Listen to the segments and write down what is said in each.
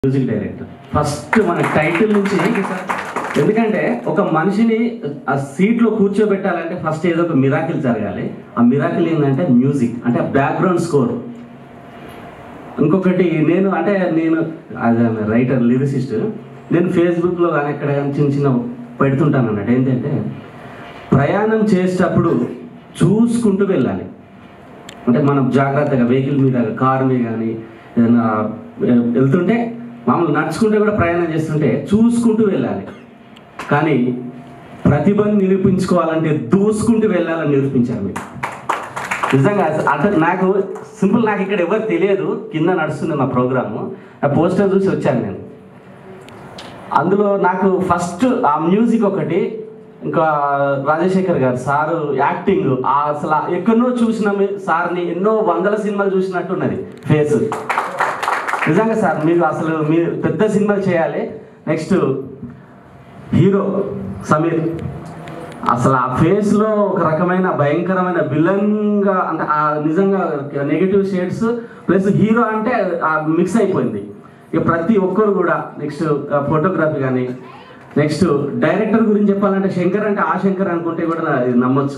music director first మన title నుంచి ఎందుకంటే ఒక మనిషిని ఆ సీట్లో కూర్చోబెట్టాలంటే ఫస్ట్ ఏదో ఒక మిరాకిల్ జరగాలి ఆ మిరాకిల్ ఏంటంటే మ్యూజిక్ అంటే బ్యాక్గ్రౌండ్ స్కోర్ ఇంకొకటి నేను అంటే నేను యాజ్ రైటర్ లిరిసిస్ట్ నేను ఫేస్బుక్లో కానీ ఎక్కడ కానీ చిన్న చిన్న పెడుతుంటాను అన్నట్టు ఏంటంటే ప్రయాణం చేసేటప్పుడు చూసుకుంటూ వెళ్ళాలి అంటే మనం జాగ్రత్తగా వెహికల్ మీద కార్ మీద కానీ ఏదైనా వెళ్తుంటే మామూలు నడుచుకుంటే కూడా ప్రయాణం చేస్తుంటే చూసుకుంటూ వెళ్ళాలి కానీ ప్రతిభను నిరూపించుకోవాలంటే దూసుకుంటూ వెళ్ళాలని నిరూపించారు మీరు నిజంగా అంటే నాకు సింపుల్ నాకు ఇక్కడ ఎవరు తెలియదు కింద నడుస్తుంది మా ప్రోగ్రాము ఆ పోస్టర్ చూసి వచ్చాను నేను అందులో నాకు ఫస్ట్ ఆ మ్యూజిక్ ఒకటి ఇంకా రాజశేఖర్ గారు సారు యాక్టింగ్ ఆ అసలు ఆ ఎక్కడో చూసిన మీ- సార్ని ఎన్నో వందల సినిమాలు చూసినట్టు ఉన్నది ఫేస్ నిజంగా సార్ మీరు అసలు మీరు పెద్ద సినిమాలు చేయాలి నెక్స్ట్ హీరో సమీర్ అసలు ఆ ఫేస్ లో ఒక రకమైన భయంకరమైన విలన్గా అంటే ఆ నిజంగా నెగిటివ్ షేడ్స్ ప్లస్ హీరో అంటే మిక్స్ అయిపోయింది ఇక ప్రతి ఒక్కరు కూడా నెక్స్ట్ ఫోటోగ్రఫీ కానీ నెక్స్ట్ డైరెక్టర్ గురించి చెప్పాలంటే శంకర్ అంటే ఆ శంకర్ అనుకుంటే కూడా నా- ఇది నమ్మొచ్చు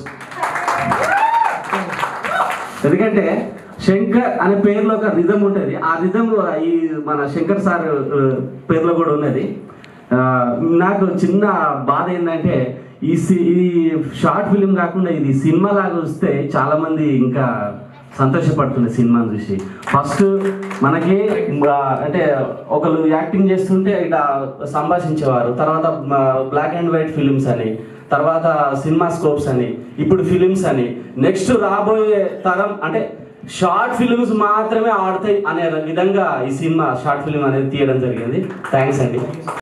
ఎందుకంటే శంకర్ అనే పేరులో ఒక రిధం ఉంటుంది ఆ రిధం ఈ మన శంకర్ సార్ ఆ, పేరులో కూడా ఉన్నది ఆ, నాకు చిన్న బాధ ఏంటంటే ఈ సి- ఈ షార్ట్ ఫిలిం కాకుండా ఇది సినిమా లాగా వస్తే చాలా మంది ఇంకా సంతోషపడుతుంది సినిమాని చూసి ఫస్ట్ మనకి ఆ, అంటే ఒకరు యాక్టింగ్ చేస్తుంటే ఇక్కడ సంభాషించేవారు తర్వాత బ్లాక్ అండ్ వైట్ ఫిలిమ్స్ అని తర్వాత సినిమా స్కోప్స్ అని ఇప్పుడు ఫిలిమ్స్ అని నెక్స్ట్ రాబోయే తరం అంటే షార్ట్ ఫిలిమ్స్ మాత్రమే ఆడతాయి అనే విధంగా ఈ సినిమా షార్ట్ ఫిలిం అనేది తీయడం జరిగింది థ్యాంక్స్ అండి